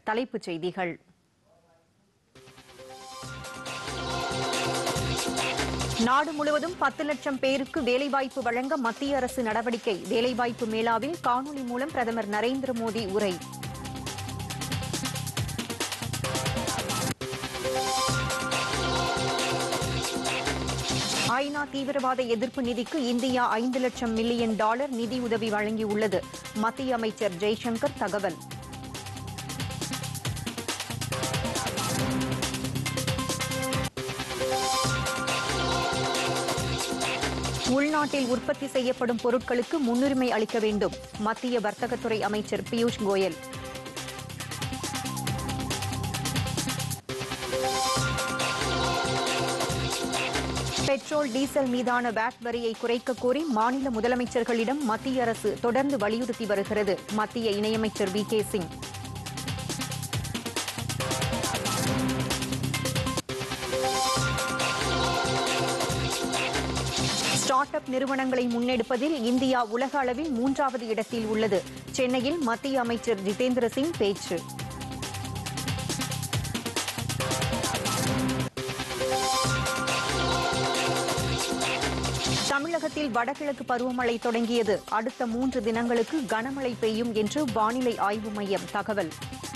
தலைப்புச் செய்திகள் நாடு முழுவதும் பத்து லட்சம் பேருக்கு வேலைவாய்ப்பு வழங்க மத்திய அரசு நடவடிக்கை வேலைவாய்ப்பு மேளாவில் காணொலி மூலம் பிரதமர் நரேந்திர மோடி உரை ஐநா தீவிரவாத எதிர்ப்பு நிதிக்கு இந்தியா ஐந்து லட்சம் மில்லியன் டாலர் நிதியுதவி வழங்கியுள்ளது மத்திய அமைச்சர் ஜெய்சங்கர் தகவல் உள்நாட்டில் உற்பத்தி செய்யப்படும் பொருட்களுக்கு முன்னுரிமை அளிக்க வேண்டும் மத்திய வர்த்தகத்துறை அமைச்சர் பியூஷ் கோயல் பெட்ரோல் டீசல் மீதான வாட் வரியை குறைக்க கோரி மாநில முதலமைச்சர்களிடம் மத்திய அரசு தொடர்ந்து வலியுறுத்தி வருகிறது மத்திய இணையமைச்சர் V K Singh start up நிறுவனங்களை முன்னெடுப்பதில் இந்தியா உலக அளவில் மூன்றாவது இடத்தில் உள்ளது சென்னையில் மத்திய அமைச்சர் ஜிதேந்திர சிங் பேச்சு தமிழகத்தில் வடகிழக்கு பருவமழை தொடங்கியது அடுத்த மூன்று தினங்களுக்கு கனமழை பெய்யும் என்று வானிலை ஆய்வு மையம் தகவல்